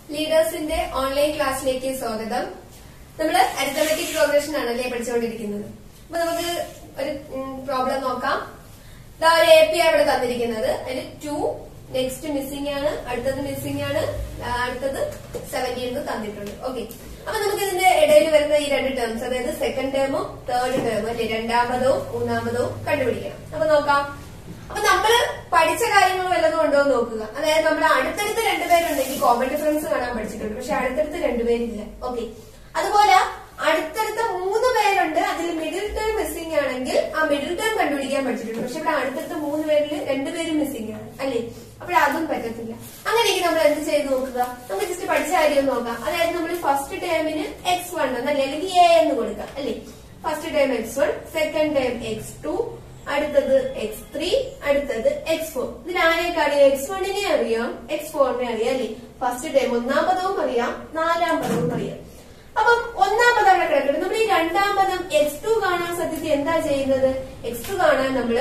ലീഡേഴ്സിന്റെ online ക്ലാസ്സിലേക്ക് സ്വാഗതം നമ്മള് അരിത്തമെറ്റിക് പ്രോഗ്രഷൻ ആണല്ലേ പഠിച്ചുകൊണ്ടിരിക്കുന്നത് അപ്പൊ നമുക്ക് ഒരു പ്രോബ്ലം നോക്കാം ദാ ഒരു എ പി അവിടെ തന്നിരിക്കുന്നത് അതിൽ ടു നെക്സ്റ്റ് മിസ്സിംഗ് ആണ് അടുത്തത് മിസ്സിംഗ് ആണ് ആ, അടുത്തത് സെവന്റീൻ തന്നിട്ടുണ്ട് ഓക്കെ അപ്പൊ നമുക്ക് ഇതിന്റെ ഇടയിൽ വരുന്ന ഈ രണ്ട് ടേംസ് അതായത് സെക്കൻഡ് ടേമും തേർഡ് ടേമും അല്ലെ രണ്ടാമതവും മൂന്നാമതവും കണ്ടുപിടിക്കണം അപ്പൊ നോക്കാം അപ്പൊ നമ്മള് പഠിച്ച കാര്യങ്ങൾ വല്ലതും ഉണ്ടോ എന്ന് നോക്കുക അതായത് നമ്മൾ അടുത്തടുത്ത് രണ്ടുപേരുണ്ടെങ്കിൽ കോമൺ ഡിഫറൻസ് കാണാൻ പഠിച്ചിട്ടുണ്ട് പക്ഷെ അടുത്തടുത്ത് രണ്ടുപേരില്ല ഓക്കെ അതുപോലെ അടുത്തടുത്ത മൂന്ന് പേരുണ്ട് അതിൽ മിഡിൽ ടേം മിസ്സിംഗ് ആണെങ്കിൽ ആ മിഡിൽ ടേം കണ്ടുപിടിക്കാൻ പഠിച്ചിട്ടുണ്ട് പക്ഷെ ഇവിടെ അടുത്തടുത്ത മൂന്ന് പേരിൽ രണ്ടുപേരും മിസ്സിംഗ് ആണ് അല്ലേ അപ്പോൾ അതും പറ്റത്തില്ല അങ്ങനെയെങ്കിൽ നമ്മൾ എന്ത് ചെയ്ത് നോക്കുക നമുക്ക് ജസ്റ്റ് പഠിച്ച കാര്യം ഒന്ന് നോക്കാം അതായത് നമ്മൾ ഫസ്റ്റ് ടേമിന് എക്സ് വൺ എന്നല്ലേ അല്ലെങ്കിൽ എ എന്ന് കൊടുക്കാം അല്ലേ first time X one second time X two അടുത്തത് എക്സ് ത്രീ അടുത്തത് എക്സ് ഫോർ ഇതിൽ ആരെയൊക്കെ അറിയാം എക്സ് വണ്ണിനെ അറിയാം എക്സ് ഫോറിനെ അറിയാം അല്ലേ ഫസ്റ്റ് ടൈം ഒന്നാം പദവും അറിയാം നാലാം പദവും അറിയാം അപ്പം ഒന്നാം പദം അവിടെ കിടക്കട്ടെ നമ്മൾ ഈ രണ്ടാം പദം എക്സ് ടു കാണാൻ സത്യത്തിൽ എന്താ ചെയ്യുന്നത് എക്സ് ടു കാണാൻ നമ്മള്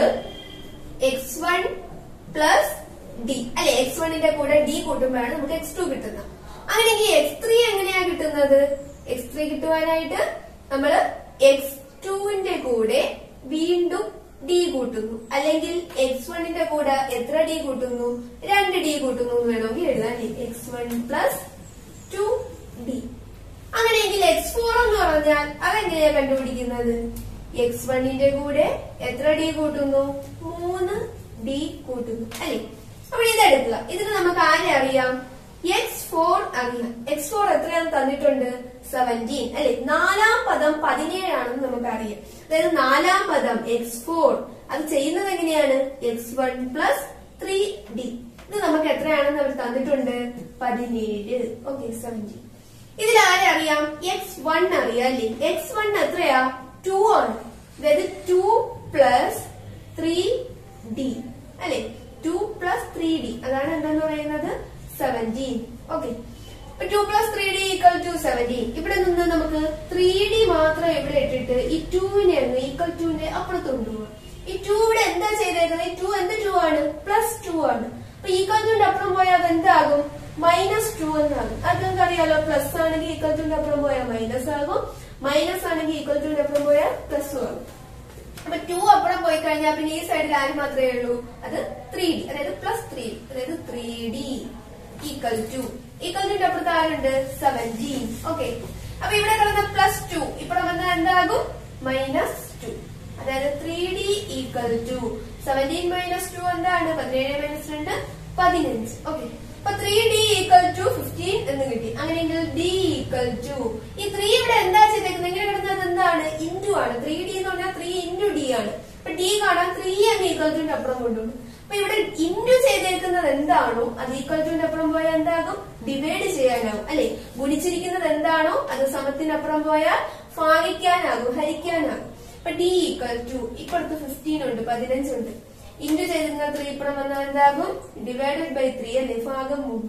എക്സ് വൺ പ്ലസ് ഡി അല്ലെ എക്സ് വണ്ണിന്റെ കൂടെ ഡി കൂട്ടുമ്പോഴാണ് നമുക്ക് എക്സ് ടു കിട്ടുന്നത് അങ്ങനെയെങ്കിൽ എക്സ് ത്രീ എങ്ങനെയാ കിട്ടുന്നത് എക്സ് ത്രീ കിട്ടുവാനായിട്ട് നമ്മള് എക്സ് ടുവിന്റെ കൂടെ വീണ്ടും ഡി കൂട്ടുന്നു അല്ലെങ്കിൽ എക്സ് വണ്ണിന്റെ കൂടെ എത്ര ഡി കൂട്ടുന്നു രണ്ട് ഡി കൂട്ടുന്നു എന്ന് വേണമെങ്കിൽ എഴുതാം അല്ലെ X one plus two D അങ്ങനെയെങ്കിൽ എക്സ് ഫോർ എന്ന് പറഞ്ഞാൽ അതെങ്ങനെയാ കണ്ടുപിടിക്കുന്നത് എക്സ് വണ്ണിന്റെ കൂടെ എത്ര ഡി കൂട്ടുന്നു മൂന്ന് ഡി കൂട്ടുന്നു അല്ലെ അപ്പൊ ഇതെടുക്കുക ഇതിന് നമുക്ക് ആരെ അറിയാം എക്സ് ഫോർ അറിയാം എക്സ് ഫോർ എത്രയാണെന്ന് തന്നിട്ടുണ്ട് സെവൻറ്റീൻ അല്ലെ നാലാം പദം പതിനേഴാണെന്ന് നമുക്ക് അറിയാം അതായത് നാലാം പദം എക്സ് ഫോർ അത് ചെയ്യുന്നത് എങ്ങനെയാണ് X one plus three D ഇത് നമുക്ക് എത്രയാണെന്ന് അവർ തന്നിട്ടുണ്ട് പതിനേഴ് ഓക്കെ സെവൻറ്റീൻ ഇതിൽ ആരെ അറിയാം എക്സ് വൺ അറിയാം അല്ലേ എക്സ് വൺ എത്രയാ ടു ആണ് അതായത് ടു പ്ലസ് ത്രീ ഡി അല്ലെ ടു പ്ലസ് ത്രീ ഡി അതാണ് എന്താന്ന് പറയുന്നത് seventeen okay two plus three D equal to seventeen ഇവിടെ നിന്ന് നമുക്ക് ത്രീ ഡി മാത്രം ഇവിടെ ഇട്ടിട്ട് ഈ ടുവിനെ അങ്ങ് ഈക്വൽ ടുവിന്റെ അപ്പുറത്ത് കൊണ്ടുപോകാം ഈ ടു ഇവിടെ എന്താ ചെയ്തേക്കുന്നത് ഈ ടു എന്ത് ടു ആണ് പ്ലസ് ടു ആണ് അപ്പൊ ഈക്വൽ ടുവിന്റെ അപ്പുറം പോയാൽ അത് എന്താകും മൈനസ് ടു എന്നാകും അത് നിങ്ങൾക്ക് അറിയാലോ പ്ലസ് ആണെങ്കിൽ ഈക്വൽ ടുവിന്റെ അപ്പുറം പോയാൽ മൈനസ് ആകും മൈനസ് ആണെങ്കിൽ ഈക്വൽ ടുവിന്റെ അപ്പുറം പോയാൽ പ്ലസ് ആകും അപ്പൊ ടു അപ്പുറം പോയി കഴിഞ്ഞാൽ പിന്നെ ഈ സൈഡിൽ ആര് മാത്രമേ ഉള്ളൂ അത് ത്രീ ഡി അതായത് പ്ലസ് ത്രീ അതായത് three D equal to equal ടുന്റെ അപ്പുറത്ത് ആരുണ്ട് സെവൻറ്റീൻ ഓക്കെ അപ്പൊ ഇവിടെ കിടന്ന പ്ലസ് ടു ഇവിടെ വന്നാൽ എന്താകും മൈനസ് ടു അതായത് three D equal to seventeen minus two എന്താണ് പതിനേഴ് മൈനസ് രണ്ട് പതിനഞ്ച് ഓക്കെ അപ്പൊ three D equal to fifteen എന്ന് കിട്ടി അങ്ങനെയെങ്കിൽ ഡി ഈക്വൽ ടു ഈ ത്രീ ഇവിടെ എന്താ ചെയ്തേക്കുന്നത് ഇങ്ങനെ കിടന്നത് എന്താണ് ഇൻറ്റു ആണ് ത്രീ ഡി എന്ന് പറഞ്ഞാൽ ത്രീ ഇൻറ്റു ഡി ആണ് അപ്പൊ ഡി കാണാൻ ത്രീ അങ്ങ് ഈക്വൽ ടുവിന്റെ അപ്പുറം കൊണ്ടുപോകും അപ്പൊ ഇവിടെ ഇൻറ്റു ചെയ്തേക്കുന്നത് എന്താണോ അത് ഈക്വൽ ടുവിന്റെ അപ്പുറം പോയാൽ എന്താകും ഡിവൈഡ് ചെയ്യാനാവും അല്ലെ ഗുണിച്ചിരിക്കുന്നത് എന്താണോ അത് സമത്തിനപ്പുറം പോയാൽ ഭാഗിക്കാനാകും ഹരിക്കാനാകും അപ്പൊ ഡി ഈക്വൽ ടു ഇപ്പുറത്ത് ഫിഫ്റ്റീൻ ഉണ്ട് പതിനഞ്ചുണ്ട് ഇൻറ്റു ചെയ്തിരുന്ന ത്രീ ഇപ്പുറം വന്നാൽ എന്താകും ഡിവൈഡഡ് ബൈ ത്രീ അല്ലേ ഭാഗം മൂന്ന്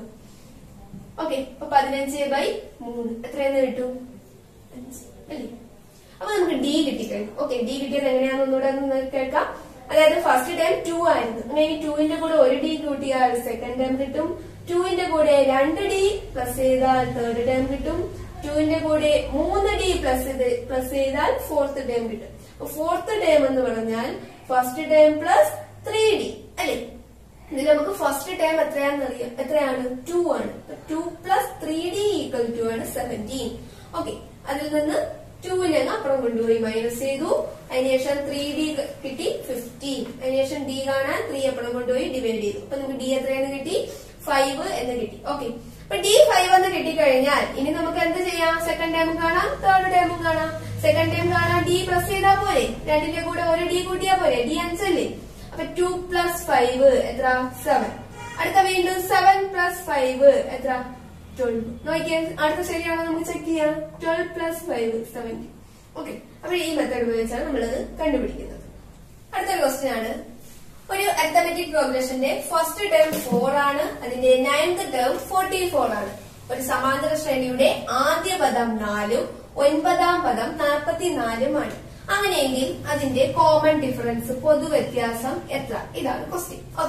ഓക്കെ അപ്പൊ പതിനഞ്ച് ബൈ മൂന്ന് എത്രയെന്ന് കിട്ടും അഞ്ച് അല്ലേ അപ്പൊ നമുക്ക് ഡി കിട്ടിക്കഴിഞ്ഞു ഓക്കെ ഡി കിട്ടിയത് എങ്ങനെയാണെന്ന് ഒന്നുകൂടെ ഒന്ന് കേൾക്കാം അതായത് ഫസ്റ്റ് ടൈം ടു ആയിരുന്നു അങ്ങനെ ടുവിന്റെ കൂടെ ഒരു ഡി കൂട്ടിയാൽ സെക്കൻഡ് ടൈം കിട്ടും ടുവിന്റെ കൂടെ രണ്ട് ഡി പ്ലസ് ചെയ്താൽ തേർഡ് ടൈം കിട്ടും ടുവിന്റെ കൂടെ മൂന്ന് ഡി പ്ലസ് പ്ലസ് ചെയ്താൽ ഫോർത്ത് ടൈം കിട്ടും ഫോർത്ത് ടൈം എന്ന് പറഞ്ഞാൽ first time plus three D അല്ലേ ഇതിൽ നമുക്ക് ഫസ്റ്റ് ടൈം എത്രയാണെന്ന് അറിയാം എത്രയാണ് ടു ആണ് two plus three D equal to ആണ് സെവൻറ്റീൻ ഓക്കെ അതിൽ നിന്ന് ടുവിനെ അപ്പുറം കൊണ്ടുപോയി മൈനസ് ചെയ്തു അതിനുശേഷം ത്രീ ഡി കിട്ടി ഫിഫ്റ്റീൻ അതിനുശേഷം ഡി കാണാൻ ത്രീ അപ്പുറം കൊണ്ടുപോയി ഡിവൈഡ് ചെയ്തു അപ്പൊ നമുക്ക് ഡി എത്രയെന്ന് കിട്ടി ഫൈവ് എന്ന് കിട്ടി ഓക്കെ അപ്പൊ ഡി ഫൈവ് എന്ന് കിട്ടിക്കഴിഞ്ഞാൽ ഇനി നമുക്ക് എന്ത് ചെയ്യാം സെക്കൻഡ് ടൈമും കാണാം തേർഡ് ടൈമും കാണാം സെക്കൻഡ് ടൈം കാണാൻ ഡി പ്ലസ് ചെയ്താൽ പോരെ രണ്ടിന്റെ കൂടെ ഒരു ഡി കൂട്ടിയാ പോരെ ഡി അഞ്ചല്ലേ അപ്പൊ ടു പ്ലസ് ഫൈവ് എത്ര സെവൻ അടുത്ത വീണ്ടും സെവൻ പ്ലസ് ഫൈവ് എത്ര ട്വൽവ് നോക്കിയാൽ അടുത്ത ശരിയാണോ നമുക്ക് ചെക്ക് ചെയ്യാം twelve plus five seventy okay അപ്പൊ ഈ മെത്തേഡ് ഉപയോഗിച്ചാണ് നമ്മളത് കണ്ടുപിടിക്കുന്നത് അടുത്ത ക്വസ്റ്റ്യൻ ആണ് ഒരു അത്തമെറ്റിക് പ്രോഗ്രഷന്റെ ഫസ്റ്റ് ടേം ഫോർ ആണ് അതിന്റെ നയൻത് ടേം ഫോർട്ടി ഫോർ ആണ് ഒരു സമാന്തര ശ്രേണിയുടെ ആദ്യ പദം നാലും ഒൻപതാം പദം നാൽപ്പത്തിനാലുമാണ് അങ്ങനെയെങ്കിൽ അതിന്റെ കോമൺ ഡിഫറൻസ് പൊതുവ്യത്യാസം എത്ര ഇതാണ് ക്വസ്റ്റ്യൻ ഓക്കെ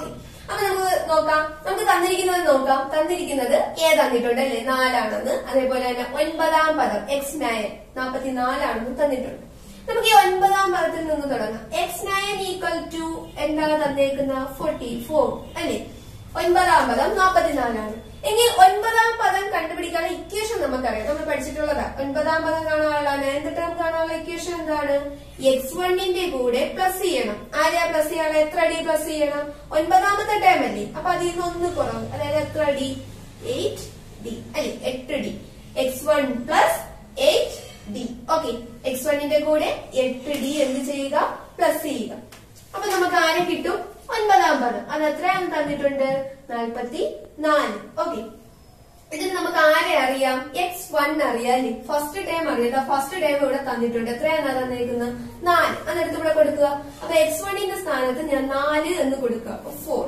അപ്പൊ നമുക്ക് നോക്കാം നമുക്ക് തന്നിരിക്കുന്നത് നോക്കാം തന്നിരിക്കുന്നത് ഏ തന്നിട്ടുണ്ട് അല്ലേ നാലാണെന്ന് അതേപോലെ തന്നെ ഒൻപതാം പദം എക്സ് നയൻ നാൽപ്പത്തിനാലാണെന്ന് തന്നിട്ടുണ്ട് നമുക്ക് ഈ ഒൻപതാം പദത്തിൽ നിന്ന് തുടങ്ങാം എക്സ് നയൻ ഈക്വൽ ടു എന്താണ് തന്നേക്കുന്ന ഫോർട്ടി ഫോർ അല്ലേ ഒൻപതാം പദം നാൽപ്പത്തിനാലാണ് ഇനി ഒൻപതാം പദം കണ്ടുപിടിക്കാനുള്ള ഇക്വേഷൻ നമുക്കറിയാം നമ്മൾ പഠിച്ചിട്ടുള്ളതാ ഒൻപതാം പദം കാണാനുള്ള നയൻത് ടേം കാണാനുള്ള ഇക്വേഷൻ എന്താണ് എക്സ് വണ്ണിന്റെ കൂടെ പ്ലസ് ചെയ്യണം ആരെയാ പ്ലസ് ചെയ്യണം എത്ര ഡി പ്ലസ് ചെയ്യണം ഒൻപതാമത്തെ ടേം അല്ലേ അപ്പൊ അതിൽ നിന്ന് ഒന്ന് കുറവ് അതായത് എത്ര ഡി എയ്റ്റ് ഡി അല്ലെ എട്ട് D X one plus eight D okay X വണ്ണിന്റെ കൂടെ എട്ട് ഡി എന്ത് ചെയ്യുക പ്ലസ് ചെയ്യുക അപ്പൊ നമുക്ക് ആരെ കിട്ടും ഒൻപതാം പദം അത് എത്രയാണ് തന്നിട്ടുണ്ട് നാൽപ്പത്തി നാല് ഓക്കെ ഇതിന് നമുക്ക് ആരെ അറിയാം എക്സ് വൺ അറിയാം ഫസ്റ്റ് ടൈം അറിയാം ഫസ്റ്റ് ടൈം ഇവിടെ തന്നിട്ടുണ്ട് എത്രയാണ് തന്നിരിക്കുന്നത് നാല് അതെടുത്ത് ഇവിടെ കൊടുക്കുക അപ്പൊ എക്സ് വണ്ണിന്റെ സ്ഥാനത്ത് ഞാൻ നാല് എന്ന് കൊടുക്കുക അപ്പൊ four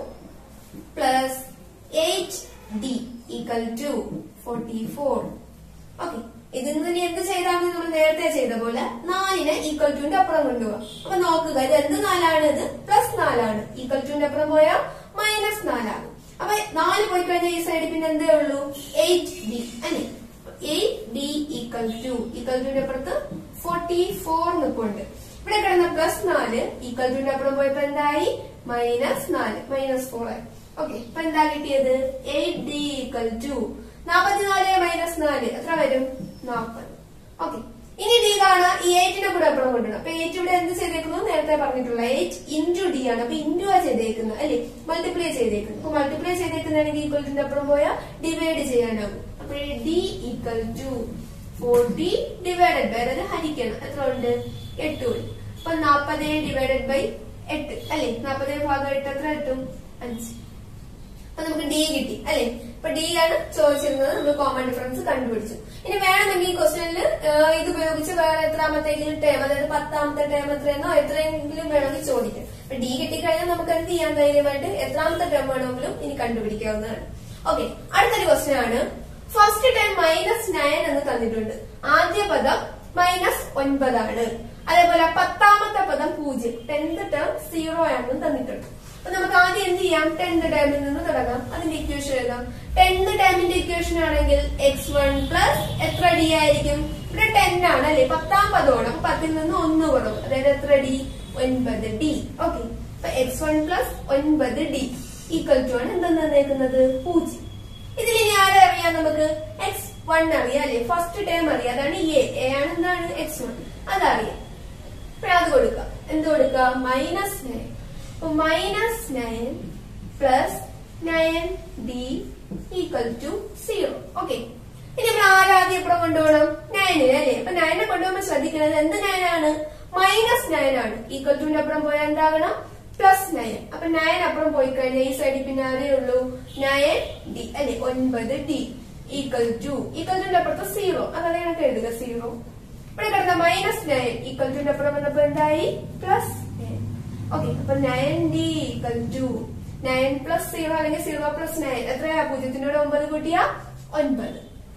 plus eight D equal to forty four okay ഇതിൽ നിന്ന് ഇനി എന്ത് ചെയ്താൽ മതി നമ്മൾ നേരത്തെ ചെയ്ത പോലെ നാലിനെ ഈക്വൽ ടുവിന്റെ അപ്പുറം കൊണ്ടുപോകാം അപ്പൊ നോക്കുക ഇത് എന്ത് നാലാണ് ഇത് പ്ലസ് നാലാണ് ഈക്വൽ ടുവിന്റെ അപ്പുറം പോയാൽ മൈനസ് നാലാണ് അപ്പൊ നാല് പോയി കഴിഞ്ഞാൽ ഈ സൈഡിൽ പിന്നെ എന്തേ ഉള്ളൂ എയ്റ്റ് ഡി അല്ലെ eight D equal to equal ടുവിന്റെ അപ്പുറത്ത് ഫോർട്ടി ഫോർ നിൽപ്പുണ്ട് ഇവിടെ കിടന്ന പ്ലസ് നാല് ഈക്വൽ ടുവിന്റെ അപ്പുറം പോയപ്പോ എന്തായി മൈനസ് നാല് മൈനസ് ഫോർ ആയി ഓക്കെ ഇപ്പൊ എന്താ കിട്ടിയത് എയ്റ്റ് ഡി ഈക്വൽ ടു നാപ്പത്തിനാല് മൈനസ് നാല് എത്ര വരും നാപ്പത് ഓക്കെ ഇനി ഡി കാണാം ഈ എയ്റ്റിനെ കൂടെ അപ്പുറം കൊണ്ടുവരണം അപ്പൊ എയ്റ്റ് ഇവിടെ എന്ത് ചെയ്തേക്കുന്നു നേരത്തെ പറഞ്ഞിട്ടുള്ള എയ്റ്റ് ഇൻറ്റു ഡി ആണ് അപ്പൊ ഇൻറ്റു ആ ചെയ്തേക്കുന്നത് അല്ലെ മൾട്ടിപ്ലൈ ചെയ്തേക്കുന്നു അപ്പൊ മൾട്ടിപ്ലൈ ചെയ്തേക്കുന്നതാണെങ്കിൽ ഈക്വൽ ടുന്റെ അപ്പുറം പോയാൽ ഡിവൈഡ് ചെയ്യാനാകും അപ്പൊ D equal to forty divided by അതായത് ഹരിക്കണം എത്ര ഉണ്ട് എട്ട് വരും അപ്പൊ നാപ്പത് ഡിവൈഡഡ് ബൈ എട്ട് അല്ലെ നാപ്പത് ഭാഗം എട്ട് എത്ര കിട്ടും അഞ്ച് അപ്പൊ നമുക്ക് ഡി കിട്ടി അല്ലെ ഇപ്പൊ ഡി ആണ് ചോദിച്ചിരുന്നത് നമ്മൾ കോമൺ ഡിഫറൻസ് കണ്ടുപിടിച്ചു ഇനി വേണമെങ്കിൽ ഈ ക്വസ്റ്റ്യനിൽ ഇത് ഉപയോഗിച്ച് വേറെ എത്രാമത്തെങ്കിലും ടേം അതായത് പത്താമത്തെ ടേം എത്രയെന്നോ എത്രയെങ്കിലും വേണമെങ്കിൽ ചോദിക്കാം അപ്പൊ ഡി കിട്ടിക്കഴിഞ്ഞാൽ നമുക്ക് എന്ത് ചെയ്യാൻ ധൈര്യമായിട്ട് എത്രാമത്തെ ടേം വേണമെങ്കിലും ഇനി കണ്ടുപിടിക്കാവുന്നതാണ് ഓക്കെ അടുത്തൊരു ക്വസ്റ്റ്യൻ ആണ് ഫസ്റ്റ് ടൈം മൈനസ് നയൻ എന്ന് തന്നിട്ടുണ്ട് ആദ്യ പദം മൈനസ് ഒൻപതാണ് അതേപോലെ പത്താമത്തെ പദം പൂജ്യം ടെൻത് ടേം സീറോ ആണെന്ന് തന്നിട്ടുണ്ട് അപ്പൊ നമുക്ക് ആദ്യം എന്ത് ചെയ്യാം ടെൻത് ടൈമിൽ നിന്ന് തുടങ്ങാം അതിന്റെ ഇക്വേഷൻ എഴുതാം ടെൻത് ടൈമിന്റെ ഇക്വേഷൻ ആണെങ്കിൽ എക്സ് വൺ പ്ലസ് എത്ര ഡി ആയിരിക്കും ഇവിടെ ടെൻ ആണ് അല്ലെ പത്താം പദമാണ് അപ്പൊ പത്തിൽ നിന്ന് ഒന്ന് കുറവ് അതായത് എത്ര ഡി ഒൻപത് ഡി ഓക്കെ അപ്പൊ എക്സ് വൺ പ്ലസ് ഒൻപത് ഡി ഈക്വൽ ടു ആണ് എന്തെന്ന് തന്നേക്കുന്നത് പൂജ്യം ഇതിൽ ഇനി ആരെ അറിയാം നമുക്ക് എക്സ് വൺ അറിയാം അല്ലെ ഫസ്റ്റ് ടൈം അറിയാം അതാണ് എ എ ആണ് എന്താണ് എക്സ് വൺ അതറിയാം അപ്പൊ അത് കൊടുക്കാം എന്ത് കൊടുക്കാം മൈനസ് നയൻ അപ്പൊ minus nine plus nine D equal to zero okay ഇനി നമ്മൾ ആരാദ്യം എപ്പോഴും കൊണ്ടുപോകണം നയനിന് അല്ലേ അപ്പൊ നയനെ കൊണ്ടുപോകുമ്പോൾ ശ്രദ്ധിക്കുന്നത് എന്ത് നയനാണ് മൈനസ് നയൻ ആണ് ഈക്വൽ ടുവിന്റെ അപ്പുറം പോയാൽ എന്താകണം പ്ലസ് നയൻ അപ്പൊ നയൻ അപ്പുറം പോയി കഴിഞ്ഞാൽ ഈ സൈഡിൽ പിന്നെ ആരേ ഉള്ളൂ നയൻ ഡി അല്ലെ ഒൻപത് ഡി ഈക്വൽ ടു ഈക്വൽ ടുവിന്റെ അപ്പുറത്ത് സീറോ അതാണ് കണക്ക് എഴുതുക സീറോ ഇവിടെ കിടന്ന മൈനസ് നയൻ ഈക്വൽ ടുവിന്റെ അപ്പുറം വന്നപ്പോ എന്തായി പ്ലസ് നയൻ ഓക്കെ അപ്പൊ nine D equal to nine plus zero അല്ലെങ്കിൽ സീറോ പ്ലസ് നയൻ എത്രയാ പൂജ്യത്തിനോട് ഒമ്പത് കൂട്ടിയ ഒൻപത്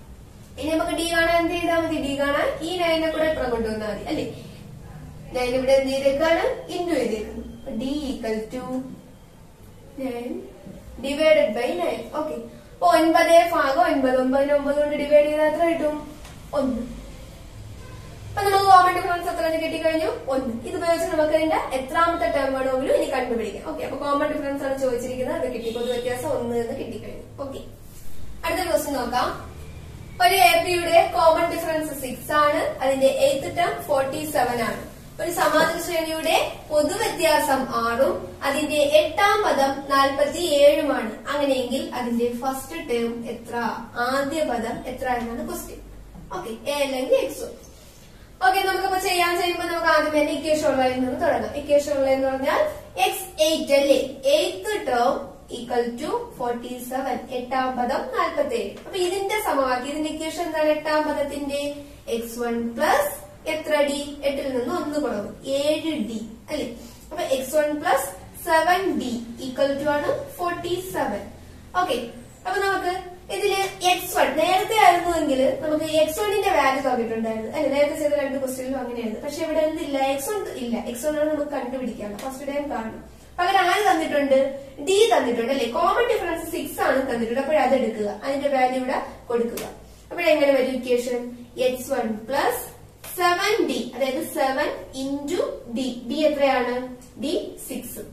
ഇനി നമുക്ക് ഡി കാണാൻ എന്ത് ചെയ്താൽ മതി ഡി കാണാൻ ഈ നയനെ കൂടെ ഇപ്പുറം കൊണ്ടുവന്നാൽ മതി അല്ലെ നയൻ ഇവിടെ എന്ത് ചെയ്തേക്കാണ് ഇൻറ്റു ചെയ്തേക്കുന്നു D equal to nine divided by nine okay അപ്പൊ ഒൻപതേ ഭാഗം ഒൻപത് ഒമ്പതിന് ഒമ്പത് കൊണ്ട് ഡിവൈഡ് ചെയ്താൽ എത്ര കിട്ടും ഒന്ന് അപ്പൊ നമുക്ക് കോമൺ ഡിഫറൻസ് എത്ര കിട്ടിക്കഴിഞ്ഞു ഒന്ന് ഇത് ഉപയോഗിച്ച് നമുക്ക് അതിന്റെ എത്രാമത്തെ ടേം വേണമെങ്കിലും ഇനി കണ്ടുപിടിക്കാം ഓക്കെ അപ്പൊ കോമൺ ഡിഫറൻസ് ആണ് ചോദിച്ചിരിക്കുന്നത് അത് കിട്ടി പൊതു വ്യത്യാസം ഒന്ന് എന്ന് കിട്ടിക്കഴിഞ്ഞു ഓക്കെ അടുത്ത ക്വസ്റ്റ്യൻ നോക്കാം ഒരു എ പിയുടെ കോമൺ ഡിഫറൻസ് സിക്സ് ആണ് അതിന്റെ എയ്ത്ത് ടേം ഫോർട്ടി സെവൻ ആണ് ഒരു സമാന്തര ശ്രേണിയുടെ പൊതുവ്യത്യാസം ആറും അതിന്റെ എട്ടാം പദം നാൽപ്പത്തി ഏഴുമാണ് അങ്ങനെയെങ്കിൽ അതിന്റെ ഫസ്റ്റ് ടേം എത്ര ആദ്യ പദം എത്ര എന്നാണ് ക്വസ്റ്റ്യൻ ഓക്കെ എ അല്ലെങ്കിൽ എക്സോ ഓക്കെ നമുക്കിപ്പോ ചെയ്യാൻ ചെയ്യുമ്പോൾ നമുക്ക് ആദ്യം തന്നെ ഇക്വേഷൻ ഉള്ളതിൽ നിന്ന് തുടങ്ങാം ഇക്വേഷൻ ഉള്ളതെന്ന് പറഞ്ഞാൽ എക്സ് എയ്റ്റ് അല്ലേ eighth term equal to forty seven എട്ടാം പദം നാൽപ്പത്തി ഏഴ് അപ്പൊ ഇതിന്റെ സമവാക്യം ഇതിന്റെ ഇക്വേഷൻ എന്താണ് എട്ടാം പദത്തിന്റെ എക്സ് വൺ പ്ലസ് എത്ര ഡി എട്ടിൽ നിന്ന് ഒന്ന് കുറവ് ഏഴ് ഡി അല്ലെ അപ്പൊ X one plus seven D equal to ആണ് ഫോർട്ടി സെവൻ ഓക്കെ അപ്പൊ നമുക്ക് ഇതില് എക്സ് വൺ നേരത്തെ ആയിരുന്നുവെങ്കിൽ നമുക്ക് എക്സ് വണ്ണിന്റെ വാല്യൂ തന്നിട്ടുണ്ടായിരുന്നു അല്ലെ നേരത്തെ ചെയ്ത രണ്ട് ക്വസ്റ്റ്യനിലും അങ്ങനെയായിരുന്നു പക്ഷെ ഇവിടെ എന്തില്ല എക്സ് വൺ ഇല്ല എക്സ് വൺ ആണ് നമുക്ക് കണ്ടുപിടിക്കാണ് ഫസ്റ്റ് ടൈം കാണണം പകരം ആര് തന്നിട്ടുണ്ട് ഡി തന്നിട്ടുണ്ട് അല്ലെ കോമൺ ഡിഫറൻസ് സിക്സ് ആണ് തന്നിട്ടുണ്ട് അപ്പോൾ അത് എടുക്കുക അതിന്റെ വാല്യൂ ഇവിടെ കൊടുക്കുക അപ്പോഴെങ്ങനെ വരും equation X one plus seven D അതായത് സെവൻ ഇൻറ്റു ഡി ഡി എത്രയാണ് D six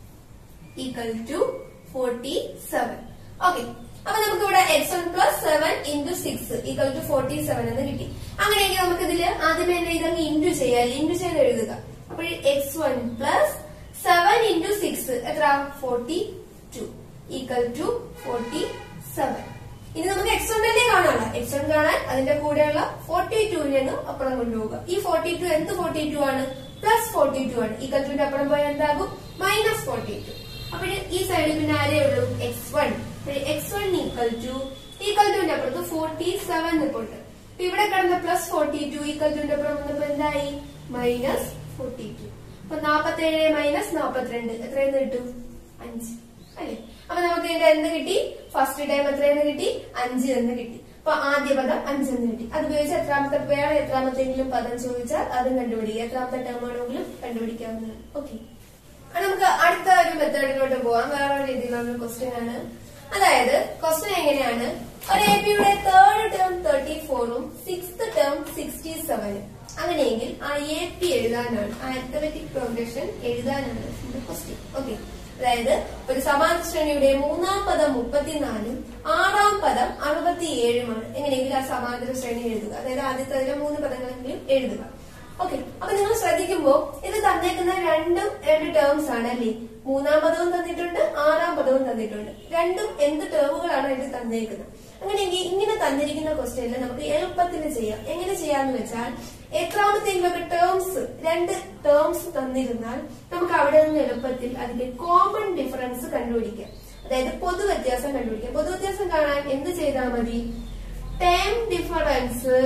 equal to forty seven okay അപ്പൊ നമുക്ക് ഇവിടെ X one plus seven into six equal to forty seven എന്ന് കിട്ടി അങ്ങനെയെങ്കിൽ നമുക്ക് ഇതില് ആദ്യമേ തന്നെ ഇതങ്ങ് ഇൻറ്റു ചെയ്യാം ഇൻറ്റു ചെയ്ത് എഴുതുക അപ്പോൾ X one plus seven into six എത്ര forty two equal to forty seven ഇനി നമുക്ക് എക്സ് വൺ തന്നെ കാണാമല്ലോ എക്സ് വൺ കാണാൻ അതിന്റെ കൂടെയുള്ള ഫോർട്ടി ടുവിനെ അപ്പുറം കൊണ്ടുപോകുക ഈ ഫോർട്ടി ടു എന്ത് ഫോർട്ടി ടു ആണ് പ്ലസ് ഫോർട്ടി ടു ആണ് ഈക്വൽ ടുവിന്റെ അപ്പുറം പോയാൽ എന്താകും മൈനസ് ഫോർട്ടി ടു അപ്പോൾ ഈ സൈഡിൽ പിന്നെ ആരേ ഉള്ളൂ X one X one equal to equal ടുവിന്റെ അപ്പുറത്ത് ഫോർട്ടി സെവൻ നിൽപ്പുണ്ട് അപ്പൊ ഇവിടെ കിടന്ന പ്ലസ് ഫോർട്ടി ടു ഈക്വൽ ടുവിന്റെ അപ്പുറം വന്നപ്പോ എന്തായി മൈനസ് ഫോർട്ടി ടു അപ്പൊ നാപ്പത്തി ഏഴ് മൈനസ് നാപ്പത്തിരണ്ട് എത്രയെന്ന് കിട്ടും അഞ്ച് അല്ലേ അപ്പൊ നമുക്ക് ഇതിന്റെ എന്ത് കിട്ടി ഫസ്റ്റ് ടൈം എത്രയെന്ന് കിട്ടി അഞ്ച് എന്ന് കിട്ടി അപ്പൊ ആദ്യ പദം അഞ്ചെന്ന് കിട്ടി അത് ഉപയോഗിച്ച് എത്രാമത്തെ വേറെ എത്രാമത്തെങ്കിലും പദം ചോദിച്ചാൽ അതും കണ്ടുപിടിക്കുക എത്രാമത്തെ ടേം ആണെങ്കിലും കണ്ടുപിടിക്കാവുന്നതാണ് ഓക്കെ നമുക്ക് അടുത്ത ഒരു മെത്തേഡിലോട്ട് പോവാം വേറെ രീതിയിലുള്ള ക്വസ്റ്റ്യൻ ആണ് അതായത് ക്വസ്റ്റ്യൻ എങ്ങനെയാണ് ഒരു എ പിയുടെ തേർഡ് ടേം തേർട്ടി ഫോറും സിക്സ്ത് ടേം സിക്സ്റ്റി സെവനും അങ്ങനെയെങ്കിൽ ആ എ പി എഴുതാനാണ് ആ അരിത്തമെറ്റിക് പ്രോഗ്രഷൻ എഴുതാനാണ് ക്വസ്റ്റ്യൻ ഓക്കെ അതായത് ഒരു സമാന ശ്രേണിയുടെ മൂന്നാം പദം മുപ്പത്തിനാലും ആറാം പദം അറുപത്തിയേഴുമാണ് എങ്ങനെയെങ്കിലും ആ സമാന്തര ശ്രേണി എഴുതുക അതായത് ആദ്യത്തെ അതിലെ മൂന്ന് പദങ്ങളെങ്കിലും എഴുതുക ഓക്കെ അപ്പൊ നിങ്ങൾ ശ്രദ്ധിക്കുമ്പോ ഇത് തന്നേക്കുന്ന രണ്ടും രണ്ട് ടേംസ് ആണ് അല്ലേ മൂന്നാം പദവും തന്നിട്ടുണ്ട് ആറാം പദവും തന്നിട്ടുണ്ട് രണ്ടും എന്ത് ടേമുകളാണ് ഇത് തന്നേക്കുന്നത് അങ്ങനെയെങ്കിൽ ഇങ്ങനെ തന്നിരിക്കുന്ന ക്വസ്റ്റ്യനിൽ നമുക്ക് എളുപ്പത്തിൽ ചെയ്യാം എങ്ങനെ ചെയ്യാന്ന് വെച്ചാൽ എത്രാമത്തെങ്കിലൊക്കെ ടേംസ് രണ്ട് ടേംസ് തന്നിരുന്നാൽ നമുക്ക് അവിടെ നിന്ന് എളുപ്പത്തിൽ അതിന്റെ കോമൺ ഡിഫറൻസ് കണ്ടുപിടിക്കാം അതായത് പൊതു വ്യത്യാസം കണ്ടുപിടിക്കാം പൊതു വ്യത്യാസം കാണാൻ എന്ത് ചെയ്താൽ മതി term difference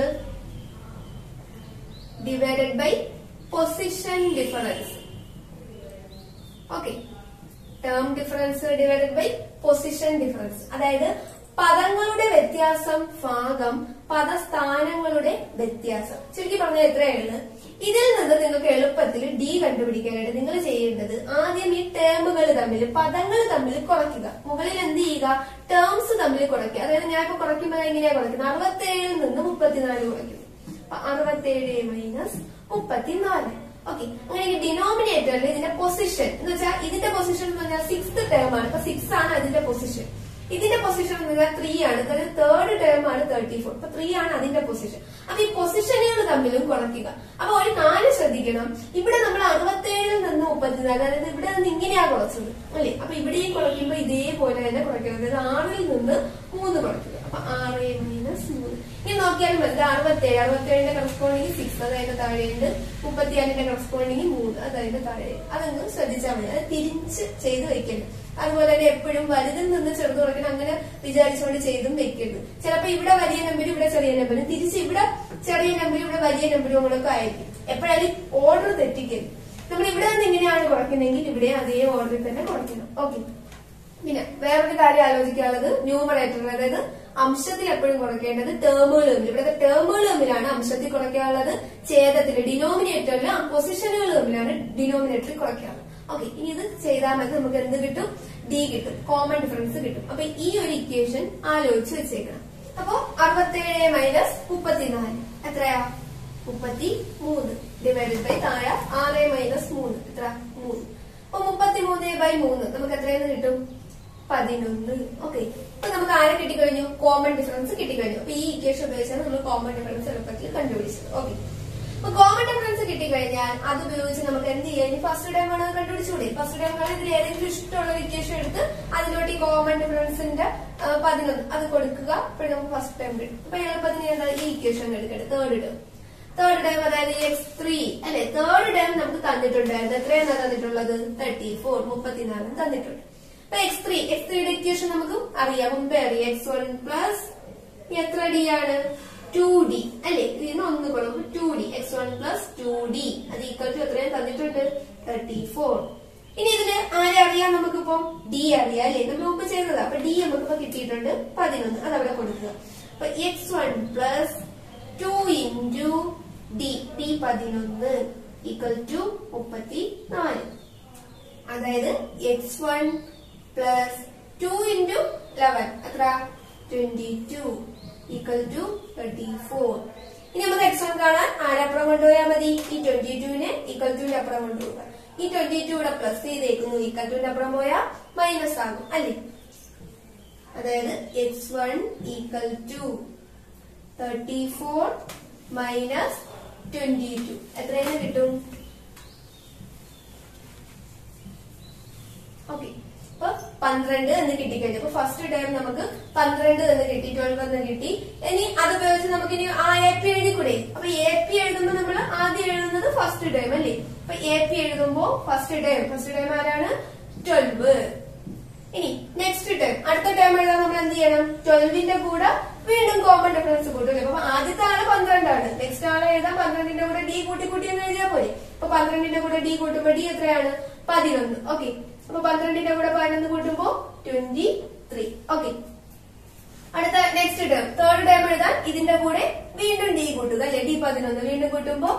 divided by position difference. Okay. Term difference divided by position difference അതായത് പദങ്ങളുടെ വ്യത്യാസം ഭാഗം പദസ്ഥാനങ്ങളുടെ വ്യത്യാസം ചുരുക്കി പറഞ്ഞാൽ എത്രയാണ് ഇതിൽ നിന്ന് നിങ്ങൾക്ക് എളുപ്പത്തിൽ ഡി കണ്ടുപിടിക്കാനായിട്ട് നിങ്ങൾ ചെയ്യേണ്ടത് ആദ്യം ഈ ടേമുകൾ തമ്മിൽ പദങ്ങൾ തമ്മിൽ കുറയ്ക്കുക മുകളിൽ എന്ത് ചെയ്യുക ടേംസ് തമ്മിൽ കുറയ്ക്കുക അതായത് ഞാൻ ഇപ്പൊ കുറയ്ക്കുമ്പോൾ എങ്ങനെയാ കുറയ്ക്കുന്നത് അറുപത്തേഴിൽ നിന്ന് മുപ്പത്തിനാല് കുറയ്ക്കുന്നു അറുപത്തേഴ് മൈനസ് മുപ്പത്തിനാല് ഓക്കെ അങ്ങനെ ഡിനോമിനേറ്ററിൽ ഇതിന്റെ പൊസിഷൻ എന്ന് വെച്ചാൽ ഇതിന്റെ പൊസിഷൻ എന്ന് പറഞ്ഞാൽ സിക്സ് ടേം ആണ് അപ്പൊ സിക്സ് ആണ് അതിന്റെ പൊസിഷൻ ഇതിന്റെ പൊസിഷൻ എന്ന് പറഞ്ഞാൽ ത്രീ ആണ് അതായത് തേർഡ് ടേം ആണ് തേർട്ടി ഫോർ അപ്പൊ ത്രീ ആണ് അതിന്റെ പൊസിഷൻ അപ്പൊ ഈ പൊസിഷനുകൾ തമ്മിലും കുറയ്ക്കുക അപ്പൊ ഒരു നാല് ശ്രദ്ധിക്കണം ഇവിടെ നമ്മൾ അറുപത്തേഴിൽ നിന്ന് മുപ്പത്തിനാല് അതായത് ഇവിടെ നിന്ന് ഇങ്ങനെയാ കുറച്ചത് അല്ലേ അപ്പൊ ഇവിടെയും കുറയ്ക്കുമ്പോൾ ഇതേപോലെ തന്നെ കുറയ്ക്കണം അതായത് ആറിൽ നിന്ന് മൂന്ന് കുറയ്ക്കുക അപ്പൊ ആറ് മൈനസ് മൂന്ന് ഇനി നോക്കിയാലും മതി അറുപത്തേഴ് അറുപത്തേഴിന്റെ കറസ്പോണ്ടിങ് സിക്സ് അതായത് താഴെയുണ്ട് മുപ്പത്തിയാലിന്റെ കറസ്പോണ്ടിങ് മൂന്ന് അതായത് താഴെ അതൊന്ന് ശ്രദ്ധിച്ചാൽ മതി അത് തിരിച്ച് ചെയ്ത് വെക്കരുത് അതുപോലെ തന്നെ എപ്പോഴും വലുതിൽ നിന്ന് ചെറുത് കുറയ്ക്കണം അങ്ങനെ വിചാരിച്ചുകൊണ്ട് ചെയ്തും വെക്കരുത് ചിലപ്പോ ഇവിടെ വലിയ നമ്പരും ഇവിടെ ചെറിയ നമ്പരും തിരിച്ച് ഇവിടെ ചെറിയ നമ്പരും ഇവിടെ വലിയ നമ്പരും കൂടെ ആയിരിക്കും എപ്പോഴായാലും ഓർഡർ തെറ്റിക്കരുത് നമ്മൾ ഇവിടെ നിന്ന് ഇങ്ങനെയാണ് കുറയ്ക്കുന്നതെങ്കിൽ ഇവിടെ അതേ ഓർഡറിൽ തന്നെ കുറയ്ക്കണം ഓക്കെ പിന്നെ വേറൊരു കാര്യം ആലോചിക്കാനുള്ളത് ന്യൂമറേറ്റർ അതായത് അംശത്തിൽ എപ്പോഴും കുറയ്ക്കേണ്ടത് ടേമുകൾ തമ്മിൽ ഇവിടുത്തെ ടേമുകൾ തമ്മിലാണ് അംശത്തിൽ കുറയ്ക്കാനുള്ളത് ഛേദത്തിൽ ഡിനോമിനേറ്ററിൽ പൊസിഷനുകൾ തമ്മിലാണ് ഡിനോമിനേറ്ററിൽ കുറയ്ക്കാനുള്ളത് ഓക്കെ ഇനി ഇത് ചെയ്താൽ മതി നമുക്ക് എന്ത് കിട്ടും ഡി കിട്ടും കോമൺ ഡിഫറൻസ് കിട്ടും അപ്പൊ ഈ ഒരു ഇക്വേഷൻ ആലോചിച്ച് വെച്ചേക്കണം അപ്പോ അറുപത്തേഴ് മൈനസ് മുപ്പത്തിനാല് എത്രയാ മുപ്പത്തി മൂന്ന് ഡിവൈഡഡ് ബൈ താഴെ ആറ് മൈനസ് മൂന്ന് എത്ര മൂന്ന് അപ്പൊ മുപ്പത്തി മൂന്ന് ബൈ മൂന്ന് നമുക്ക് എത്രയെന്ന് കിട്ടും പതിനൊന്ന് ഓക്കെ അപ്പൊ നമുക്ക് ആരെ കിട്ടിക്കഴിഞ്ഞു കോമൺ ഡിഫറൻസ് കിട്ടിക്കഴിഞ്ഞു അപ്പൊ ഈ ഇക്വേഷൻ ഉപയോഗിച്ചാണ് നമ്മൾ കോമൺ ഡിഫറൻസ് എളുപ്പത്തിൽ കണ്ടുപിടിച്ചത് ഓക്കെ അപ്പൊ കോമൺ ഡിഫറൻസ് കിട്ടിക്കഴിഞ്ഞാൽ അത് ഉപയോഗിച്ച് നമുക്ക് എന്ത് ചെയ്യാം ഇനി ഫസ്റ്റ് ടൈം ആണ് കണ്ടുപിടിച്ചുകൂടെ ഫസ്റ്റ് ടൈം ആണ് ഇതിൽ ഏതെങ്കിലും ഇഷ്ടമുള്ള ഒരു ഇക്വേഷൻ എടുത്ത് അതിലോട്ട് ഈ കോമൺ ഡിഫറൻസിന്റെ ആ, പതിനൊന്ന് അത് കൊടുക്കുക അപ്പോൾ നമുക്ക് ഫസ്റ്റ് ടൈം കിട്ടും അപ്പൊ എളുപ്പത്തിന് എന്താ ഈ ഇക്വേഷൻ എടുക്കട്ടെ തേർഡ് ടേം തേർഡ് ടൈം അതായത് എക്സ് ത്രീ അല്ലെ തേർഡ് ടൈം നമുക്ക് തന്നിട്ടുണ്ടായിരുന്നു എത്രയാണ് തന്നിട്ടുള്ളത് തേർട്ടി ഫോർ മുപ്പത്തിനാലും തന്നിട്ടുണ്ട് അപ്പൊ എക്സ് ത്രീ എക്സ് ത്രീയുടെ ഇക്വേഷൻ നമുക്ക് അറിയാം മുമ്പേ അറിയാം എക്സ് വൺ പ്ലസ് എത്ര ഡി ആണ് ടു ഡി അല്ലെ ഇതിന് ഒന്ന് കുറവ് two D X one plus two D അത് ഈക്വൽ ടു എത്രയും തന്നിട്ടുണ്ട് തേർട്ടി ഫോർ ഇനി ഇതിന് ആരെ അറിയാം നമുക്കിപ്പോ ഡി അറിയാം അല്ലെ നമ്മൾ മുമ്പ് ചെയ്തതാ അപ്പൊ ഡി നമുക്കിപ്പോ കിട്ടിയിട്ടുണ്ട് പതിനൊന്ന് അത് അവിടെ കൊടുക്കുക അപ്പൊ X one plus two into D D പതിനൊന്ന് ഈക്വൽ ടു മുപ്പത്തി നാല് അതായത് X one plus two into eleven എത്ര twenty two equal to thirty four ഇനി നമുക്ക് എക്സ് വൺ കാണാൻ ആരപ്പുറം കൊണ്ടുപോയാൽ മതി ഈ ട്വന്റി ടുവിനെ ഈക്വൽ ടുവിന്റെ അപ്പുറം കൊണ്ടുപോകുക ഈ ട്വന്റി ടു ഇവിടെ പ്ലസ് ചെയ്തേക്കുന്നു ഈക്വൽ ടുവിന്റെ അപ്പുറം പോയാൽ മൈനസ് ആകും അല്ലേ അതായത് X one equal to thirty four minus twenty two എത്രയെന്ന് കിട്ടും ഓക്കെ അപ്പൊ പന്ത്രണ്ട് എന്ന് കിട്ടിക്കഴിഞ്ഞു അപ്പൊ ഫസ്റ്റ് ടൈം നമുക്ക് പന്ത്രണ്ട് എന്ന് കിട്ടി ട്വൽവ് എന്ന് കിട്ടി ഇനി അത് ഉപയോഗിച്ച് നമുക്ക് ഇനി ആ എ പി എഴുതിക്കൂടെ അപ്പൊ എ പി എഴുതുമ്പോ നമ്മൾ ആദ്യം എഴുതുന്നത് ഫസ്റ്റ് ടൈം അല്ലേ അപ്പൊ എ പി എഴുതുമ്പോ ഫസ്റ്റ് ടൈം ഫസ്റ്റ് ടൈം ആരാണ് ട്വൽവ് ഇനി നെക്സ്റ്റ് ടൈം അടുത്ത ടൈം എഴുതാൻ നമ്മൾ എന്ത് ചെയ്യണം ട്വൽവിന്റെ കൂടെ വീണ്ടും കോമൺ ഡിഫറൻസ് കൂട്ടും അപ്പൊ ആദ്യത്തെ ആള് പന്ത്രണ്ടാണ് നെക്സ്റ്റ് ആളെ എഴുതാൻ പന്ത്രണ്ടിന്റെ കൂടെ ഡി കൂട്ടി കൂട്ടി എന്ന് എഴുതിയാൽ പോരെ അപ്പൊ പന്ത്രണ്ടിന്റെ കൂടെ ഡി കൂട്ടുമ്പോ ഡി എത്രയാണ് പതിനൊന്ന് ഓക്കെ അപ്പൊ പന്ത്രണ്ടിന്റെ കൂടെ പതിനൊന്ന് കൂട്ടുമ്പോ ട്വന്റി ത്രീ ഓക്കെ അടുത്ത നെക്സ്റ്റ് ടേം തേർഡ് ടേം എഴുതാൻ ഇതിന്റെ കൂടെ വീണ്ടും ഡി കൂട്ടുക അല്ലെ ഡി പതിനൊന്ന് വീണ്ടും കൂട്ടുമ്പോ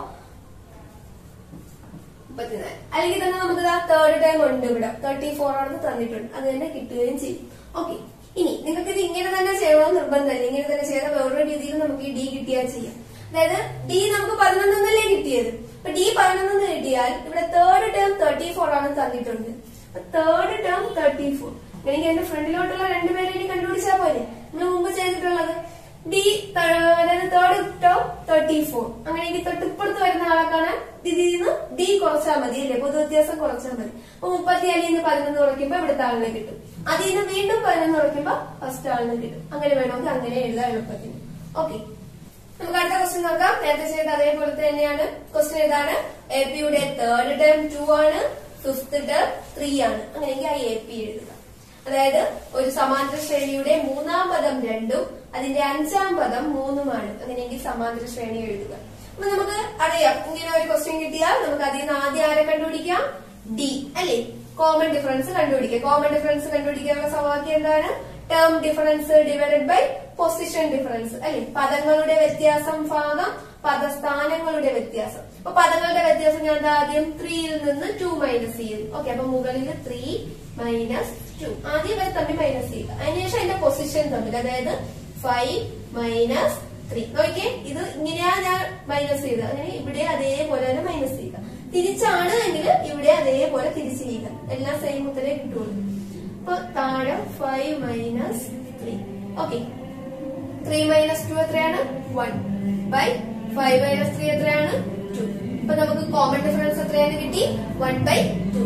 മുപ്പത്തിനാല് അല്ലെങ്കിൽ തന്നെ നമുക്ക് തേർഡ് ടൈം ഉണ്ട് ഇവിടെ തേർട്ടി ഫോർ ആണെന്ന് തന്നിട്ടുണ്ട് അത് തന്നെ കിട്ടുകയും ചെയ്യും ഓക്കെ ഇനി നിങ്ങൾക്ക് ഇത് ഇങ്ങനെ തന്നെ ചെയ്യണമെന്ന് നിർബന്ധമില്ല ഇങ്ങനെ തന്നെ ചെയ്താൽ വേറൊരു രീതിയിൽ നമുക്ക് ഈ ഡി കിട്ടിയാൽ ചെയ്യാം അതായത് ഡി നമുക്ക് പതിനൊന്നല്ലേ കിട്ടിയത് അപ്പൊ ഡി പതിനൊന്ന് കിട്ടിയാൽ ഇവിടെ തേർഡ് ടേം തേർട്ടി ഫോർ ആണ് തന്നിട്ടുണ്ട് തേർഡ് ടേം തേർട്ടി ഫോർ എനിക്ക് എന്റെ ഫ്രണ്ടിലോട്ടുള്ള രണ്ടുപേരെ ഇനി കണ്ടുപിടിച്ചാൽ പോലെ നമ്മൾ മുമ്പ് ചെയ്തിട്ടുള്ളത് ഡി അതായത് തേർഡ് ടേം തേർട്ടി ഫോർ അങ്ങനെയെങ്കിൽ തൊട്ടിപ്പുറത്ത് വരുന്ന ആളെ കാണാൻ ഇതിൽ നിന്ന് ഡി കുറച്ചാൽ മതി അല്ലേ പൊതു വ്യത്യാസം കുറച്ചാൽ മതി അപ്പൊ മുപ്പത്തി അല്ലിൽ നിന്ന് പതിനൊന്ന് കുറയ്ക്കുമ്പോ ഇവിടുത്തെ ആളിനെ കിട്ടും അതിൽ നിന്ന് വീണ്ടും പതിനൊന്ന് കുറയ്ക്കുമ്പോ ഫസ്റ്റ് ആളിനെ കിട്ടും അങ്ങനെ വേണമെങ്കിൽ അങ്ങനെ എഴുതാൻ എളുപ്പത്തിന് ഓക്കെ നമുക്ക് അടുത്ത ക്വസ്റ്റ്യൻ നോക്കാം നേരത്തെ ചെയ്ത അതേപോലെ തന്നെയാണ് ക്വസ്റ്റ്യൻ ഏതാണ് എ പിയുടെ തേർഡ് ടേം ടു ആണ് ഫിഫ്ത് ടേം ത്രീ ആണ് അങ്ങനെയെങ്കിൽ ആ എ പി എഴുതുക അതായത് ഒരു സമാന്തര ശ്രേണിയുടെ മൂന്നാം പദം രണ്ടും അതിന്റെ അഞ്ചാം പദം മൂന്നുമാണ് അങ്ങനെയെങ്കിൽ സമാന്തര ശ്രേണി എഴുതുക അപ്പൊ നമുക്ക് അറിയാം ഇങ്ങനെ ഒരു ക്വസ്റ്റ്യൻ കിട്ടിയാൽ നമുക്ക് അതിൽ നിന്ന് ആദ്യം ആരെ കണ്ടുപിടിക്കാം ഡി അല്ലേ കോമൺ ഡിഫറൻസ് കണ്ടുപിടിക്കാം കോമൺ ഡിഫറൻസ് കണ്ടുപിടിക്കാനുള്ള സമവാക്യം എന്താണ് term difference divided by position difference അല്ലെ പദങ്ങളുടെ വ്യത്യാസം ഭാഗം പദസ്ഥാനങ്ങളുടെ വ്യത്യാസം അപ്പൊ പദങ്ങളുടെ വ്യത്യാസം ഞാൻ ദാ ആദ്യം ത്രീയിൽ നിന്ന് ടു മൈനസ് ചെയ്തു ഓക്കെ അപ്പൊ മുകളിൽ ത്രീ മൈനസ് ടു ആദ്യം വരെ തമ്മിൽ മൈനസ് ചെയ്യുക അതിനുശേഷം അതിന്റെ പൊസിഷൻ തമ്മിൽ അതായത് ഫൈവ് മൈനസ് ത്രീ നോക്കിയേ ഇത് ഇങ്ങനെയാ ഞാൻ മൈനസ് ചെയ്തത് അങ്ങനെ ഇവിടെ അതേപോലെ തന്നെ മൈനസ് ചെയ്യുക തിരിച്ചാണ് എങ്കിൽ ഇവിടെ അതേപോലെ തിരിച്ച് ചെയ്യുക എല്ലാം സെയിം ഉത്തരേ കിട്ടുള്ളൂ അപ്പൊ താഴെ five minus three okay three minus two എത്രയാണ് one by five minus three എത്രയാണ് ടു അപ്പൊ നമുക്ക് കോമൺ ഡിഫറൻസ് എത്രയാണ് കിട്ടി വൺ ബൈ ടു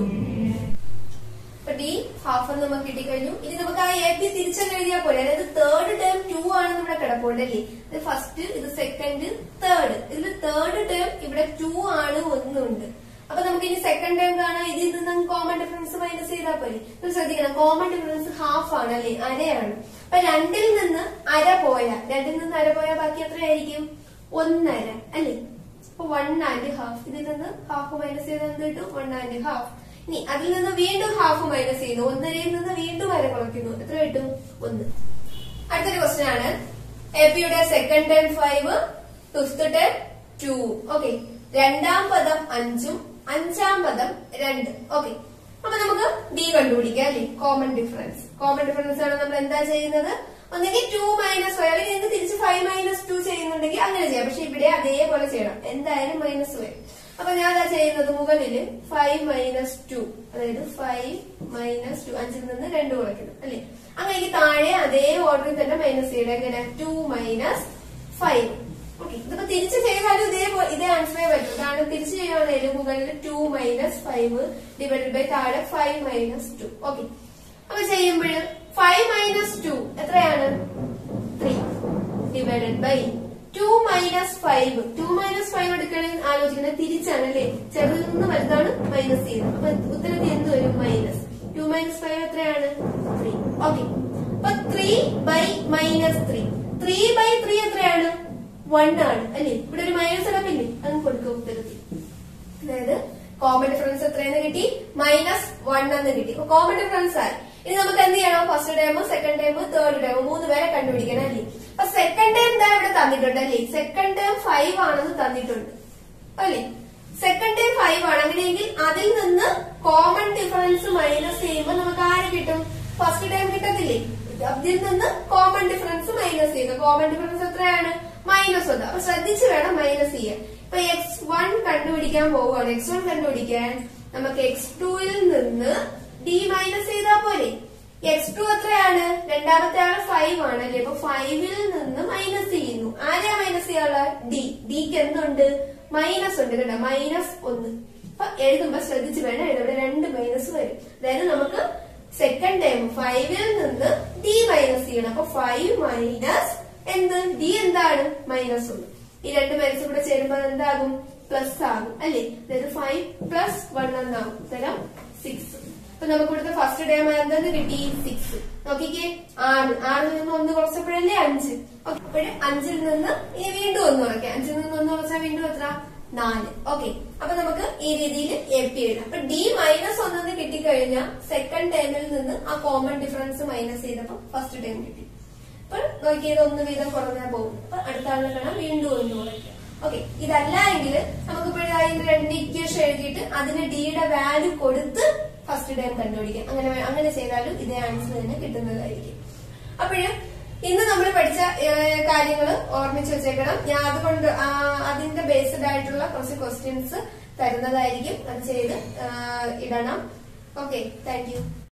അപ്പൊ ഡി ഹാഫ് എന്ന് നമുക്ക് കിട്ടിക്കഴിഞ്ഞു ഇനി നമുക്ക് ആ എ പി തിരിച്ചങ്ങ് എഴുതിയാൽ പോലെ അതായത് തേർഡ് ടേം ടു ആണ് നമ്മുടെ കിടപ്പുണ്ട് അല്ലേ ഇത് ഫസ്റ്റ് ഇത് സെക്കൻഡ് തേർഡ് ഇതിൽ തേർഡ് ടേം ഇവിടെ ടു ആണ് ഒന്നുണ്ട് അപ്പൊ നമുക്ക് ഇനി സെക്കൻഡ് ടേം കാണാൻ ഇതിൽ നിന്ന് കോമൺ ഡിഫറൻസ് മൈനസ് ചെയ്താൽ പോലെ നിങ്ങൾ ശ്രദ്ധിക്കണം കോമൺ ഡിഫറൻസ് ഹാഫ് ആണ് അല്ലേ അരയാണ് അപ്പൊ രണ്ടിൽ നിന്ന് അര പോയാൽ രണ്ടിൽ നിന്ന് അര പോയാൽ ബാക്കി എത്രയായിരിക്കും ഒന്നര അല്ലേ അപ്പൊ വൺ ആൻഡ് ഹാഫ് ഇതിൽ നിന്ന് ഹാഫ് മൈനസ് ചെയ്താൽ എന്ത് കിട്ടും വൺ ആൻഡ് ഹാഫ് ഇനി അതിൽ നിന്ന് വീണ്ടും ഹാഫ് മൈനസ് ചെയ്യുന്നു ഒന്നരയിൽ നിന്ന് വീണ്ടും വരെ കുറയ്ക്കുന്നു എത്ര കിട്ടും ഒന്ന് അടുത്തൊരു ക്വസ്റ്റ്യൻ ആണ് എ പിയുടെ second time five fifth time two okay രണ്ടാം പദം അഞ്ചും അഞ്ചാം പദം രണ്ട് ഓക്കെ അപ്പൊ നമുക്ക് ഡി കണ്ടുപിടിക്കാം അല്ലേ കോമൺ ഡിഫറൻസ് കോമൺ ഡിഫറൻസ് ആണ് നമ്മൾ എന്താ ചെയ്യുന്നത് ഒന്നെങ്കിൽ ടു മൈനസ് ഫൈവ് അല്ലെങ്കിൽ നിങ്ങൾക്ക് തിരിച്ച് ഫൈവ് മൈനസ് ടു ചെയ്യുന്നുണ്ടെങ്കിൽ അങ്ങനെ ചെയ്യാം പക്ഷെ ഇവിടെ അതേപോലെ ചെയ്യണം എന്തായാലും മൈനസ് വരും അപ്പൊ ഞാൻ അതാ ചെയ്യുന്നത് മുകളില് ഫൈവ് മൈനസ് ടു അതായത് ഫൈവ് മൈനസ് ടു അഞ്ചിൽ നിന്ന് രണ്ട് കുറയ്ക്കണം അല്ലെ അങ്ങനെ താഴെ അതേ ഓർഡറിൽ തന്നെ മൈനസ് ചെയ്യണം എങ്ങനെ ടു മൈനസ് ഫൈവ് ഓക്കെ ഇതിപ്പോ തിരിച്ച് ചെയ്താലും ഇതേപോലെ ഇതേ ആൻസറേ പറ്റും കാരണം തിരിച്ച് ചെയ്യുവാണെങ്കിലും മുകളിൽ two minus five divided by താഴെ ഫൈവ് മൈനസ് ടു ഓക്കെ അപ്പൊ ചെയ്യുമ്പോൾ ഫൈവ് മൈനസ് ടു എത്രയാണ് three divided by two minus five two minus five എടുക്കണമെങ്കിൽ ആലോചിക്കുന്നത് തിരിച്ചാണ് അല്ലേ ചെറുതിൽ നിന്ന് വലുതാണ് മൈനസ് ചെയ്യുന്നത് അപ്പൊ ഉത്തരത്തിൽ എന്ത് വരും മൈനസ് ടു മൈനസ് ഫൈവ് എത്രയാണ് ത്രീ ഓക്കെ അപ്പൊ three by minus three three by three എത്രയാണ് വൺ ആണ് അല്ലേ ഇവിടെ ഒരു മൈനസ് ഇടപ്പില്ലേ അത് കൊടുക്കുക ഉത്തരത്തിൽ അതായത് കോമൺ ഡിഫറൻസ് എത്രയെന്ന് കിട്ടി മൈനസ് വൺ എന്ന് കിട്ടി അപ്പൊ കോമൺ ഡിഫറൻസ് ആയി ഇനി നമുക്ക് എന്ത് ചെയ്യണം first time second time third time മൂന്ന് പേരെ കണ്ടുപിടിക്കണം അല്ലേ അപ്പൊ സെക്കൻഡ് ടൈം ഇതാ ഇവിടെ തന്നിട്ടുണ്ട് അല്ലേ സെക്കൻഡ് ടൈം ഫൈവ് ആണെന്ന് തന്നിട്ടുണ്ട് അല്ലേ സെക്കൻഡ് ടൈം ഫൈവ് ആണ് അങ്ങനെയെങ്കിൽ അതിൽ നിന്ന് കോമൺ ഡിഫറൻസ് മൈനസ് ചെയ്യുമ്പോൾ നമുക്ക് ആര് കിട്ടും ഫസ്റ്റ് ടൈം കിട്ടത്തില്ലേ അതിൽ നിന്ന് കോമൺ ഡിഫറൻസ് മൈനസ് ചെയ്യുക കോമൺ ഡിഫറൻസ് എത്രയാണ് മൈനസ് ഒന്ന് അപ്പൊ ശ്രദ്ധിച്ച് വേണം മൈനസ് ചെയ്യാൻ ഇപ്പൊ എക്സ് വൺ കണ്ടുപിടിക്കാൻ പോവുകയാണ് എക്സ് വൺ കണ്ടുപിടിക്കാൻ നമുക്ക് എക്സ് ടുവിൽ നിന്ന് ഡി മൈനസ് ചെയ്താൽ പോരെ എക്സ് ടു എത്രയാണ് രണ്ടാമത്തെ ആള് ഫൈവ് ആണ് അല്ലേ അപ്പൊ ഫൈവിൽ നിന്ന് മൈനസ് ചെയ്യുന്നു ആരെയാ മൈനസ് ചെയ്യാനുള്ള ഡി ഡിക്ക് എന്തുണ്ട് മൈനസ് ഉണ്ട് കേട്ടോ മൈനസ് ഒന്ന് അപ്പൊ എഴുതുമ്പോ ശ്രദ്ധിച്ച് വേണം ഇവിടെ രണ്ട് മൈനസ് വരും അതായത് നമുക്ക് സെക്കൻഡ് ടൈം ഫൈവിൽ നിന്ന് ഡി മൈനസ് ചെയ്യണം അപ്പൊ ഫൈവ് മൈനസ് എന്ത് ഡി എന്താണ് മൈനസ് ഒന്ന് ഈ രണ്ട് മൈനസ് കൂടെ ചേരുമ്പോൾ എന്താകും പ്ലസ് ആകും അല്ലേ അതായത് ഫൈവ് പ്ലസ് വൺ എന്നാകും ഉത്തരം സിക്സ് അപ്പൊ നമുക്ക് ഇവിടുത്തെ ഫസ്റ്റ് ടൈം എന്തെന്ന് കിട്ടി സിക്സ് നോക്കിക്കേ ആറ് ആറിൽ നിന്ന് ഒന്ന് കുറച്ചപ്പോഴല്ലേ അഞ്ച് അപ്പോഴേ അഞ്ചിൽ നിന്ന് ഇനി വീണ്ടും ഒന്ന് കുറയ്ക്കാം അഞ്ചിൽ നിന്ന് ഒന്ന് കുറച്ചാൽ വീണ്ടും എത്ര നാല് ഓക്കെ അപ്പൊ നമുക്ക് ഈ രീതിയിൽ എ പി എഴുതാം അപ്പൊ ഡി മൈനസ് ഒന്നെന്ന് കിട്ടിക്കഴിഞ്ഞാൽ സെക്കൻഡ് ടൈമിൽ നിന്ന് ആ കോമൺ ഡിഫറൻസ് മൈനസ് ചെയ്തപ്പോ ഫസ്റ്റ് ടൈം കിട്ടി അപ്പൊ നോക്കിയത് ഒന്ന് വീതം കുറഞ്ഞാൽ പോകും അപ്പൊ അടുത്ത ആളിനെ കാണാം വീണ്ടും ഒന്ന് കുറയ്ക്കാം ഓക്കെ ഇതല്ല എങ്കിൽ നമുക്ക് ഇപ്പോഴും അതിന്റെ രണ്ട് ഇക്വേഷൻ എഴുതിയിട്ട് അതിന് ഡിയുടെ വാല്യൂ കൊടുത്ത് ഫസ്റ്റ് ടൈം കണ്ടുപിടിക്കാം അങ്ങനെ വേ- അങ്ങനെ ചെയ്താലും ഇതേ ആൻസർ തന്നെ കിട്ടുന്നതായിരിക്കും അപ്പോഴ് ഇന്ന് നമ്മൾ പഠിച്ച കാര്യങ്ങൾ ഓർമ്മിച്ച് വെച്ചേക്കണം ഞാൻ അതുകൊണ്ട് ആ, അതിന്റെ ബേസ്ഡ് ആയിട്ടുള്ള കുറച്ച് ക്വസ്റ്റ്യൻസ് തരുന്നതായിരിക്കും അത് ചെയ്ത് ആ, ഇടണം ഓക്കെ താങ്ക് യു